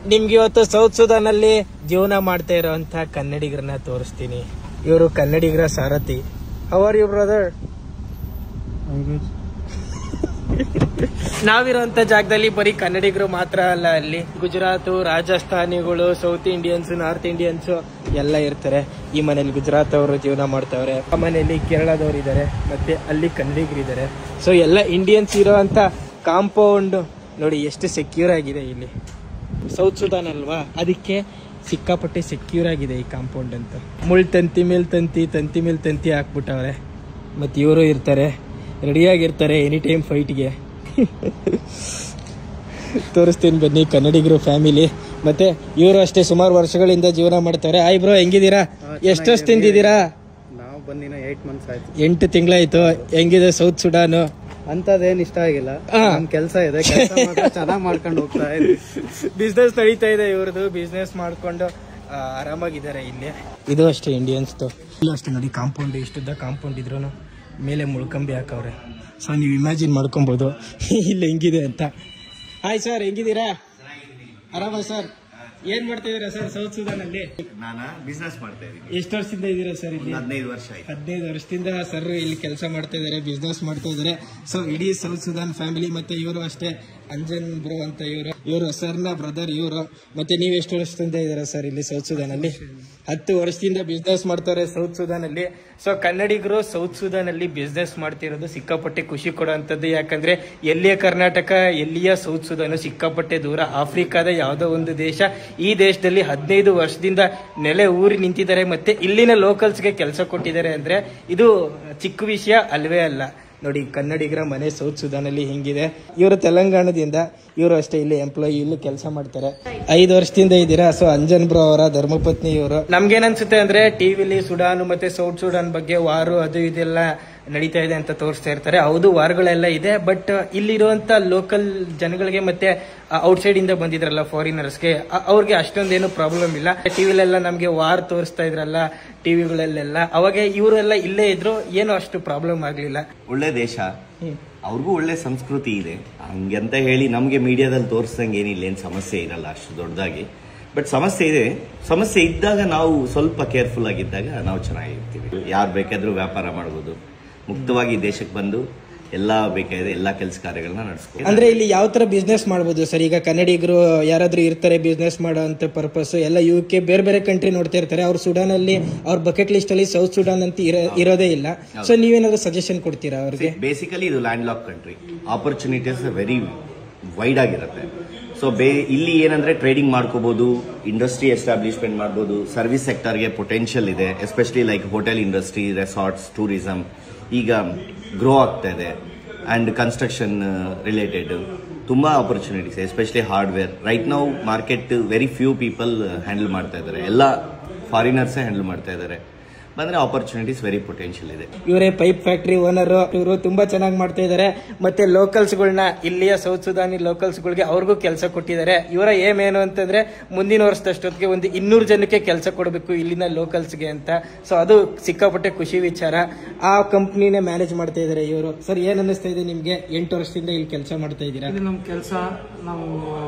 ನಿಮ್ಗೆ ಇವತ್ತು ಸೌತ್ ಸುದಾನ್ ಅಲ್ಲಿ ಜೀವನ ಮಾಡ್ತಾ ಇರೋಂತ ಕನ್ನಡಿಗರನ್ನ ತೋರಿಸ್ತೀನಿ ಇವರು ಕನ್ನಡಿಗರ ಸಾರಥಿ ಅವರ್ ಯು ಬ್ರದರ್ ನಾವಿರೋಂತ ಜಾಗದಲ್ಲಿ ಬರೀ ಕನ್ನಡಿಗರು ಮಾತ್ರ ಅಲ್ಲ ಅಲ್ಲಿ ಗುಜರಾತ್ ರಾಜಸ್ಥಾನಿಗಳು ಸೌತ್ ಇಂಡಿಯನ್ಸ್ ನಾರ್ತ್ ಇಂಡಿಯನ್ಸ್ ಎಲ್ಲ ಇರ್ತಾರೆ ಈ ಮನೇಲಿ ಗುಜರಾತ್ ಅವರು ಜೀವನ ಮಾಡ್ತಾವ್ರೆ ಆ ಮನೆಯಲ್ಲಿ ಕೇರಳದವ್ರು ಇದ್ದಾರೆ ಮತ್ತೆ ಅಲ್ಲಿ ಕನ್ನಡಿಗರು ಇದ್ದಾರೆ ಸೊ ಎಲ್ಲ ಇಂಡಿಯನ್ಸ್ ಇರೋ ಅಂತ ಕಾಂಪೌಂಡ್ ನೋಡಿ ಎಷ್ಟು ಸೆಕ್ಯೂರ್ ಆಗಿದೆ ಇಲ್ಲಿ ಸೌತ್ ಸುದಾನ್ ಅಲ್ವಾ ಅದಕ್ಕೆ ಸಿಕ್ಕಾಪಟ್ಟೆ ಸೆಕ್ಯೂರ್ ಆಗಿದೆ ಈ ಕಾಂಪೌಂಡ್ ಅಂತ ಮುಳ್ ತಂತಿ ಮೇಲ್ ತಂತಿ ತಂತಿ ಮೇಲ್ ತಂತಿ ಹಾಕ್ಬಿಟ್ಟವ್ರೆ ಮತ್ತೆ ಇವರು ಇರ್ತಾರೆ ರೆಡಿಯಾಗಿರ್ತಾರೆ ಎನಿ ಟೈಮ್ ಫೈಟ್ಗೆ ತೋರಿಸ್ತೀನಿ ಬನ್ನಿ ಕನ್ನಡಿಗರು ಫ್ಯಾಮಿಲಿ ಮತ್ತೆ ಇವರು ಅಷ್ಟೇ ಸುಮಾರು ವರ್ಷಗಳಿಂದ ಜೀವನ ಮಾಡ್ತಾರೆ ಆಯ್ ಬ್ರೋ ಹೆಂಗಿದ್ದೀರಾ ಎಷ್ಟು ವರ್ಷ ತಿಂದಿದ್ದೀರಾ ನಾವು ಬಂದಿನ ಏಟ್ ಮಂತ್ಸ್ ಆಯ್ತು ಎಂಟು ತಿಂಗಳಾಯ್ತು ಹೆಂಗಿದೆ ಸೌತ್ ಸುಡಾನು ಅಂತದೇನ್ ಇಷ್ಟ ಆಗಿಲ್ಲ ಹಾ. ನಮ್ ಕೆಲ್ಸ ಇದೆ ಕೆಲಸ ಮಾತ್ರ ಚೆನ್ನಾಗ್ ಮಾಡ್ಕೊಂಡು ಹೋಗ್ತಾ ಇದ್ವಿ ಬಿಸ್ನೆಸ್ ನಡೀತಾ ಇದೆ ಇವ್ರದ್ದು ಬಿಸ್ನೆಸ್ ಮಾಡ್ಕೊಂಡು ಆ, ಆರಾಮಾಗಿದ್ದಾರೆ ಇಲ್ಲಿ ಇದು ಅಷ್ಟೇ ಇಂಡಿಯನ್ಸ್ದು ಇಲ್ಲ ಅಷ್ಟೇ ನೋಡಿ ಕಾಂಪೌಂಡ್ ಇಷ್ಟುದ್ದ ಕಾಂಪೌಂಡ್ ಇದ್ರು ಮೇಲೆ ಮುಳ್ಕಂಬಿ ಹಾಕವ್ರೆ ಸೊ ನೀವು ಇಮ್ಯಾಜಿನ್ ಮಾಡ್ಕೊಬೋದು ಇಲ್ಲಿ ಹೆಂಗಿದೆ ಅಂತ ಹಾಯ್ ಸರ್ ಹೆಂಗಿದ್ದೀರಾ ಆರಾಮ ಸರ್ ಏನ್ ಮಾಡ್ತಿದ್ದೀರಾ ಸರ್ ಸೌತ್ ಸುದಾನ್ ಅಲ್ಲಿ ನಾನು ಬಿಸ್ನೆಸ್ ಮಾಡ್ತಾ ಇದ್ದೀನಿ ಎಷ್ಟು ವರ್ಷದಿಂದ ಇದ್ದೀರಾ ಸರ್ ಇಲ್ಲಿ ಹದಿನೈದು ವರ್ಷ ಆಯ್ತು ಹದಿನೈದು ವರ್ಷದಿಂದ ಸರ್ ಇಲ್ಲಿ ಕೆಲಸ ಮಾಡ್ತಾ ಇದ್ದಾರೆ ಬಿಸ್ನೆಸ್ ಮಾಡ್ತಾ ಇದ್ದಾರೆ ಸೊ ಇಡೀ ಸೌತ್ ಸುದಾನ್ ಫ್ಯಾಮಿಲಿ ಮತ್ತೆ ಇವರು ಅಷ್ಟೇ ಅಂಜನ್ ಬ್ರೋ ಅಂತ ಇವರು ಇವರು ಸರ್ನ ಬ್ರದರ್ ಇವರು ಮತ್ತೆ ನೀವು ಎಷ್ಟು ವರ್ಷದಿಂದ ಇದ್ದೀರಾ ಸರ್ ಇಲ್ಲಿ ಸೌತ್ ಸುದಾನ್ ಅಲ್ಲಿ ಹತ್ತು ವರ್ಷದಿಂದ ಬಿಸ್ನೆಸ್ ಮಾಡ್ತಾರೆ ಸೌತ್ ಸುದಾನ್ ಅಲ್ಲಿ ಸೊ ಕನ್ನಡಿಗರು ಸೌತ್ ಸುದಾನ್ ಅಲ್ಲಿ ಬಿಸ್ನೆಸ್ ಮಾಡ್ತಿರೋದು ಸಿಕ್ಕಾಪಟ್ಟೆ ಖುಷಿ ಕೊಡುವಂತದ್ದು ಯಾಕಂದ್ರೆ ಎಲ್ಲಿಯ ಕರ್ನಾಟಕ ಎಲ್ಲಿಯ ಸೌತ್ ಸುದಾನು ಸಿಕ್ಕಾಪಟ್ಟೆ ದೂರ ಆಫ್ರಿಕಾದ ಯಾವುದೋ ಒಂದು ದೇಶ ಈ ದೇಶದಲ್ಲಿ ಹದಿನೈದು ವರ್ಷದಿಂದ ನೆಲೆ ಊರಿ ನಿಂತಿದ್ದಾರೆ ಮತ್ತೆ ಇಲ್ಲಿನ ಲೋಕಲ್ಸ್ಗೆ ಕೆಲಸ ಕೊಟ್ಟಿದ್ದಾರೆ ಅಂದ್ರೆ ಇದು ಚಿಕ್ಕ ವಿಷಯ ಅಲ್ವೇ ಅಲ್ಲ ನೋಡಿ ಕನ್ನಡಿಗರ ಮನೆ ಸೌತ್ ಸುದಾನಲ್ಲಿ ಹಿಂಗಿದೆ ಇವರು ತೆಲಂಗಾಣದಿಂದ ಇವರು ಅಷ್ಟೇ ಇಲ್ಲಿ ಎಂಪ್ಲಾಯಿ ಇಲ್ಲಿ ಕೆಲಸ ಮಾಡ್ತಾರೆ ಐದು ವರ್ಷದಿಂದ ಇದ್ದೀರಾ ಸೊ ಅಂಜನ್ ಬ್ರೋ ಅವರ ಧರ್ಮಪತ್ನಿ ಇವರು ನಮ್ಗೇನ್ ಅನ್ಸುತ್ತೆ ಅಂದ್ರೆ ಟಿವಿಲಿ ಸುಡಾನ್ ಮತ್ತೆ ಸೌತ್ ಸುಡಾನ್ ಬಗ್ಗೆ ವಾರು ಅದು ಇದೆಲ್ಲ ನಡೀತಾ ಇದೆ ಅಂತ ತೋರಿಸ್ತಾ ಇರ್ತಾರೆ ಹೌದು ವಾರ್ಗಳೆಲ್ಲ ಇದೆ ಬಟ್ ಇಲ್ಲಿರುವಂತ ಲೋಕಲ್ ಜನಗಳಿಗೆ ಮತ್ತೆ ಔಟ್ಸೈಡ್ ಇಂದ ಬಂದಿದ್ರಲ್ಲ ಫಾರಿನರ್ಸ್ಗೆ ಅವ್ರಿಗೆ ಅಷ್ಟೊಂದೇನು ಪ್ರಾಬ್ಲಮ್ ಇಲ್ಲ ಟಿವಿಲೆಲ್ಲ ನಮ್ಗೆ ವಾರ್ ತೋರಿಸ್ತಾ ಇದ್ರಲ್ಲ ಟಿವಿಗಳಲ್ಲೆಲ್ಲ ಅವಾಗ ಇವರೆಲ್ಲ ಇಲ್ಲೇ ಇದ್ರು ಏನು ಅಷ್ಟು ಪ್ರಾಬ್ಲಮ್ ಆಗ್ಲಿಲ್ಲ ಒಳ್ಳೆ ದೇಶ ಅವ್ರಿಗೂ ಒಳ್ಳೆ ಸಂಸ್ಕೃತಿ ಇದೆ ಹಂಗಂತ ಹೇಳಿ ನಮಗೆ ಮೀಡಿಯಾದಲ್ಲಿ ತೋರಿಸ್ದಂಗೆ ಏನಿಲ್ಲ ಏನು ಸಮಸ್ಯೆ ಇರಲ್ಲ ಅಷ್ಟು ದೊಡ್ಡದಾಗಿ ಬಟ್ ಸಮಸ್ಯೆ ಇದೆ ಸಮಸ್ಯೆ ಇದ್ದಾಗ ನಾವು ಸ್ವಲ್ಪ ಕೇರ್ಫುಲ್ ಆಗಿದ್ದಾಗ ನಾವು ಚೆನ್ನಾಗಿರ್ತೀವಿ ಯಾರು ಬೇಕಾದ್ರೂ ವ್ಯಾಪಾರ ಮಾಡ್ಬೋದು ಮುಕ್ತವಾಗಿ ದೇಶಕ್ಕೆ ಬಂದು ಎಲ್ಲ ಬೇಕಾಗಿದೆ ಎಲ್ಲ ಕೆಲಸ ಕಾರ್ಯಗಳನ್ನ ನಡೆಸ್ಬೋದು ಅಂದ್ರೆ ಇಲ್ಲಿ ಯಾವ ತರ ಬಿಸ್ನೆಸ್ ಮಾಡ್ಬೋದು ಸರ್ ಈಗ ಕನ್ನಡಿಗರು ಯಾರಾದ್ರೂ ಇರ್ತಾರೆ ಬಿಸ್ನೆಸ್ ಮಾಡೋ ಅಂತ ಪರ್ಪಸ್ ಎಲ್ಲ ಯು ಕೆ ಬೇರೆ ಬೇರೆ ಕಂಟ್ರಿ ನೋಡ್ತಾ ಇರ್ತಾರೆ ಅವ್ರ ಸುಡಾನ್ ಅಲ್ಲಿ ಅವ್ರ ಬಕೆಟ್ ಲಿಸ್ಟ್ ಅಲ್ಲಿ ಸೌತ್ ಸುಡಾನ್ ಅಂತ ಇರೋ- ಇರೋದೇ ಇಲ್ಲ ಸೊ ನೀವೇನಾದ್ರು ಸಜೆಷನ್ ಕೊಡ್ತೀರಾ ಅವ್ರಿಗೆ ಬೇಸಿಕಲಿ ಇದು land lock country opportunities very wide ಆಗಿರುತ್ತೆ ಸೊ ಬೇ ಇಲ್ಲಿ ಏನಂದ್ರೆ ಟ್ರೇಡಿಂಗ್ ಮಾಡ್ಕೋಬಹುದು ಇಂಡಸ್ಟ್ರಿ ಎಸ್ಟಾಬ್ಲಿಷ್ಮೆಂಟ್ ಮಾಡ್ಬೋದು ಸರ್ವಿಸ್ ಸೆಕ್ಟರ್ಗೆ ಪೊಟೆನ್ಷಿಯಲ್ ಇದೆ especially like hotel industry resorts tourism ಈಗ ಗ್ರೋ ಆಗ್ತಾ ಇದೆ ಅಂಡ್ ಕನ್ಸ್ಟ್ರಕ್ಷನ್ ರಿಲೇಟೆಡ್ ತುಂಬಾ ಆಪರ್ಚುನಿಟೀಸ್ ಎಸ್ಪೆಷಲಿ ಹಾರ್ಡ್ವೇರ್ ರೈಟ್ ನಾವು market very few people handle ಮಾಡ್ತಾ ಇದ್ದಾರೆ ಎಲ್ಲ ಫಾರಿನರ್ಸೇ ಹ್ಯಾಂಡಲ್ ಮಾಡ್ತಾ ಇದ್ದಾರೆ ಬಂದ್ರೆ ಆಪರ್ಚುನಿಟೀಸ್ ವೆರಿ ಪೊಟೆನ್ಷಿಯಲ್ ಇದೆ ಇವರೇ ಪೈಪ್ ಫ್ಯಾಕ್ಟರಿ ಓನರ್ ಇವರು ತುಂಬಾ ಚೆನ್ನಾಗಿ ಮಾಡ್ತಾ ಇದ್ದಾರೆ ಮತ್ತೆ ಲೋಕಲ್ಸ್ಗಳನ್ನ ಇಲ್ಲಿಯ ಸೌತ್ ಸುದಾನಿ ಲೋಕಲ್ಸ್ಗಳಿಗೆ ಅವ್ರಿಗೂ ಕೆಲಸ ಕೊಟ್ಟಿದ್ದಾರೆ ಇವರ ಏಮ್ ಏನು ಅಂತಂದ್ರೆ ಮುಂದಿನ ವರ್ಷದಷ್ಟೊತ್ತಿಗೆ ಒಂದು ಇನ್ನೂರು ಜನಕ್ಕೆ ಕೆಲಸ ಕೊಡಬೇಕು ಇಲ್ಲಿನ ಲೋಕಲ್ಸ್ಗೆ ಅಂತ ಸೊ ಅದು ಸಿಕ್ಕಾಪಟ್ಟೆ ಖುಷಿ ವಿಚಾರ ಆ ಕಂಪ್ನಿನೇ ಮ್ಯಾನೇಜ್ ಮಾಡ್ತಾ ಇದ್ದಾರೆ ಇವರು ಸರ್ ಏನ್ ಅನ್ನಿಸ್ತಾ ಇದೆ ನಿಮ್ಗೆ ಎಂಟು ವರ್ಷದಿಂದ ಇಲ್ಲಿ ಕೆಲಸ ಮಾಡ್ತಾ ಇದ್ದೀರಾ ಇದು ನಮ್ಮ ಕೆಲಸ ನಾವು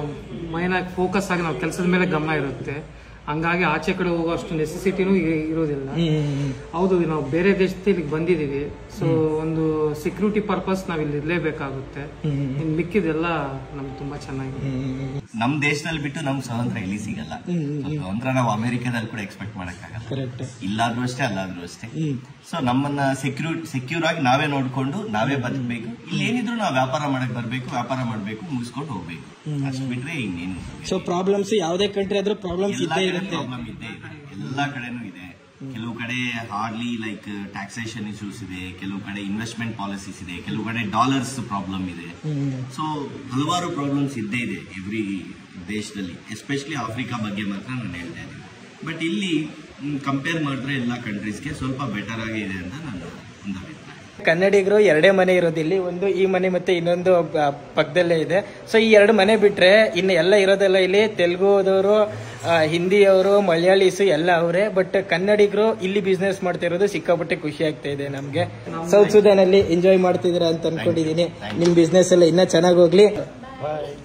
ಮೈನ್ ಆಗಿ ಫೋಕಸ್ ಆಗಿ ನಾವು ಕೆಲಸದ ಮೇಲೆ ಗಮನ ಇರುತ್ತೆ ಹಂಗಾಗಿ ಆಚೆ ಕಡೆ ಹೋಗುವಷ್ಟು ನೆಸೆಸಿಟಿನೂ ಇರೋದಿಲ್ಲ ಹೌದು ನಾವು ಬೇರೆ ದೇಶದಲ್ಲಿ ಇಲ್ಲಿಗೆ ಬಂದಿದೀವಿ ಸೊ ಒಂದು ಸೆಕ್ಯೂರಿಟಿ ಪರ್ಪಸ್ ನಾವ್ ಇಲ್ಲಿ ಇರ್ಲೇಬೇಕಾಗುತ್ತೆ ಇನ್ ಮಿಕ್ಕಿದೆಲ್ಲ ನಮ್ಗೆ ತುಂಬಾ ಚೆನ್ನಾಗಿದೆ ನಮ್ ದೇಶದಲ್ಲಿ ಬಿಟ್ಟು ನಮ್ ಸ್ವಾತಂತ್ರ್ಯ ಇಲ್ಲಿ ಸಿಗಲ್ಲ So, ಸ್ವಾತಂತ್ರ್ಯ ನಾವು ಅಮೆರಿಕದಲ್ಲಿ ಕೂಡ ಎಕ್ಸ್ಪೆಕ್ಟ್ ಮಾಡಕ್ಕಾಗಲ್ಲ ಕರೆಕ್ಟ್ ಇಲ್ಲಾದ್ರೂ ಅಷ್ಟೇ ಅಲ್ಲಾದ್ರೂ ಅಷ್ಟೇ ಸೊ ನಮ್ಮನ್ನ ಸೆಕ್ಯೂರ್ ಸೆಕ್ಯೂರ್ ಆಗಿ ನಾವೇ ನೋಡ್ಕೊಂಡು ನಾವೇ ಬದುಕಬೇಕು ಇಲ್ಲಿ ಏನಿದ್ರು ನಾವು ವ್ಯಾಪಾರ ಮಾಡಕ್ ಬರ್ಬೇಕು ವ್ಯಾಪಾರ ಮಾಡ್ಬೇಕು ಮುಗಿಸ್ಕೊಂಡು ಹೋಗ್ಬೇಕು ಅಷ್ಟು ಬಿಟ್ರೆ ಇನ್ನೇನು ಸೊ ಪ್ರಾಬ್ಲಮ್ಸ್ ಯಾವುದೇ ಕಂಟ್ರಿ ಆದ್ರೂ ಪ್ರಾಬ್ಲಮ್ಸ್ ಎಲ್ಲಾ ಇದ್ದೇ ಕಡೆ ಇರುತ್ತೆ ಪ್ರಾಬ್ಲಮ್ ಇದ್ದೇ ಇದೆ ಎಲ್ಲಾ ಕಡೆನೂ ಇದೆ ಕೆಲವು ಕಡೆ ಹಾರ್ಡ್ಲಿ ಲೈಕ್ ಟ್ಯಾಕ್ಸೇಷನ್ ಇಶ್ಯೂಸ್ ಇದೆ ಕೆಲವು ಕಡೆ ಇನ್ವೆಸ್ಟ್ಮೆಂಟ್ ಪಾಲಿಸೀಸ್ ಇದೆ ಕೆಲವು ಕಡೆ ಡಾಲರ್ಸ್ ಪ್ರಾಬ್ಲಮ್ ಇದೆ ಸೊ ಹಲವಾರು ಪ್ರಾಬ್ಲಮ್ಸ್ ಇದ್ದೇ ಇದೆ ಎವ್ರಿ ದೇಶದಲ್ಲಿ ಎಸ್ಪೆಷಲಿ ಆಫ್ರಿಕಾ ಬಗ್ಗೆ ಮಾತ್ರ ನಾನು ಹೇಳ್ತಾ ಇದ್ದೀನಿ ಬಟ್ ಇಲ್ಲಿ ಕಂಪೇರ್ ಮಾಡಿದ್ರೆ ಎಲ್ಲ ಕಂಟ್ರೀಸ್ಗೆ ಸ್ವಲ್ಪ ಬೆಟರ್ ಆಗಿ ಇದೆ ಅಂತ ನನ್ನ ಒಂದು ಅಭಿಪ್ರಾಯ ಕನ್ನಡಿಗರು ಎರಡೇ ಮನೆ ಇರೋದಿಲ್ಲಿ ಒಂದು ಈ ಮನೆ ಮತ್ತೆ ಇನ್ನೊಂದು ಆ, ಪಕ್ಕದಲ್ಲೇ ಇದೆ ಸೊ ಈ ಎರಡು ಮನೆ ಬಿಟ್ರೆ ಇನ್ನು ಎಲ್ಲ ಇರೋದೆಲ್ಲ ಇಲ್ಲಿ ತೆಲುಗುದವರು ಹಿಂದಿಯವರು ಮಲಯಾಳೀಸ್ ಎಲ್ಲ ಅವರೇ ಬಟ್ ಕನ್ನಡಿಗರು ಇಲ್ಲಿ ಬಿಸ್ನೆಸ್ ಮಾಡ್ತಾ ಇರೋದು ಸಿಕ್ಕಾಪಟ್ಟೆ ಖುಷಿ ಆಗ್ತಾ ಇದೆ ನಮ್ಗೆ ಸೌತ್ ಸುದಾನ್ ಅಲ್ಲಿ ಎಂಜಾಯ್ ಮಾಡ್ತಿದ್ದೀರಾ ಅಂತ ಅನ್ಕೊಂಡಿದೀನಿ ನಿಮ್ ಬಿಸ್ನೆಸ್ ಎಲ್ಲ ಇನ್ನ ಚೆನ್ನಾಗಿ ಹೋಗ್ಲಿ